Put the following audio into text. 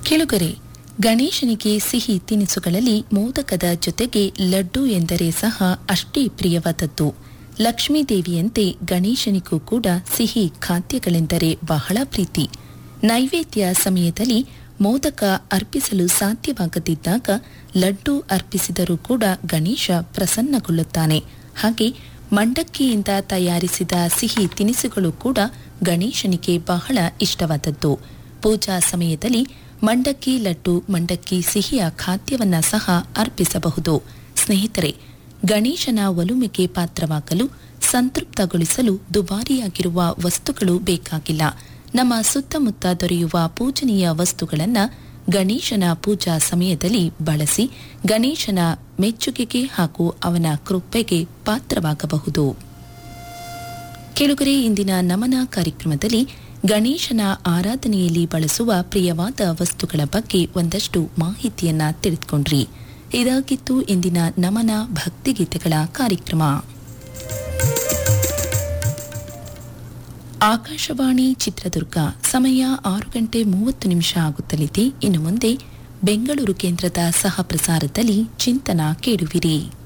ಕೆಳುಗರೆ ಗಣೇಶನಿಗೆ ಸಿಹಿ ತಿನಿಸುಗಳಲ್ಲಿ ಮೋದಕದ ಜೊತೆಗೆ ಲಡ್ಡು ಎಂದರೆ ಸಹ ಅಷ್ಟೇ ಪ್ರಿಯವಾದದ್ದು ಲಕ್ಷ್ಮೀದೇವಿಯಂತೆ ಗಣೇಶನಿಗೂ ಕೂಡ ಸಿಹಿ ಖಾದ್ಯಗಳೆಂದರೆ ಬಹಳ ಪ್ರೀತಿ ನೈವೇದ್ಯ ಸಮಯದಲ್ಲಿ ಮೋದಕ ಅರ್ಪಿಸಲು ಸಾಧ್ಯವಾಗದಿದ್ದಾಗ ಲಡ್ಡು ಅರ್ಪಿಸಿದರೂ ಕೂಡ ಗಣೇಶ ಪ್ರಸನ್ನಗೊಳ್ಳುತ್ತಾನೆ ಹಾಗೆ ಮಂಡಕ್ಕಿಯಿಂದ ತಯಾರಿಸಿದ ಸಿಹಿ ತಿನಿಸುಗಳು ಕೂಡ ಗಣೇಶನಿಗೆ ಬಹಳ ಇಷ್ಟವಾದದ್ದು ಪೂಜಾ ಸಮಯದಲ್ಲಿ ಮಂಡಕ್ಕಿ ಲಡ್ಡು ಮಂಡಕ್ಕಿ ಸಿಹಿಯ ಖಾದ್ಯವನ್ನ ಸಹ ಅರ್ಪಿಸಬಹುದು ಸ್ನೇಹಿತರೆ ಗಣೇಶನ ಒಲುಮೆಗೆ ಪಾತ್ರವಾಗಲು ಸಂತೃಪ್ತಗೊಳಿಸಲು ದುಬಾರಿಯಾಗಿರುವ ವಸ್ತುಗಳು ಬೇಕಾಗಿಲ್ಲ ನಮ್ಮ ಸುತ್ತಮುತ್ತ ದೊರೆಯುವ ಪೂಜನೀಯ ವಸ್ತುಗಳನ್ನು ಗಣೇಶನ ಪೂಜಾ ಸಮಯದಲ್ಲಿ ಬಳಸಿ ಗಣೇಶನ ಮೆಚ್ಚುಗೆಗೆ ಹಾಗೂ ಅವನ ಕೃಪೆಗೆ ಪಾತ್ರವಾಗಬಹುದು ಕೆಳಗರೆ ಇಂದಿನ ನಮನ ಕಾರ್ಯಕ್ರಮದಲ್ಲಿ ಗಣೇಶನ ಆರಾಧನೆಯಲ್ಲಿ ಬಳಸುವ ಪ್ರಿಯವಾದ ವಸ್ತುಗಳ ಬಗ್ಗೆ ಒಂದಷ್ಟು ಮಾಹಿತಿಯನ್ನ ತಿಳಿದುಕೊಂಡ್ರಿ ಇದಾಗಿತ್ತು ಇಂದಿನ ನಮನ ಭಕ್ತಿಗೀತೆಗಳ ಕಾರ್ಯಕ್ರಮ ಆಕಾಶವಾಣಿ ಚಿತ್ರದುರ್ಗ ಸಮಯ ಆರು ಗಂಟೆ ಮೂವತ್ತು ನಿಮಿಷ ಆಗುತ್ತಲಿದೆ ಇನ್ನು ಮುಂದೆ ಬೆಂಗಳೂರು ಕೇಂದ್ರದ ಸಹ ಪ್ರಸಾರದಲ್ಲಿ ಚಿಂತನ ಕೇಳುವಿರಿ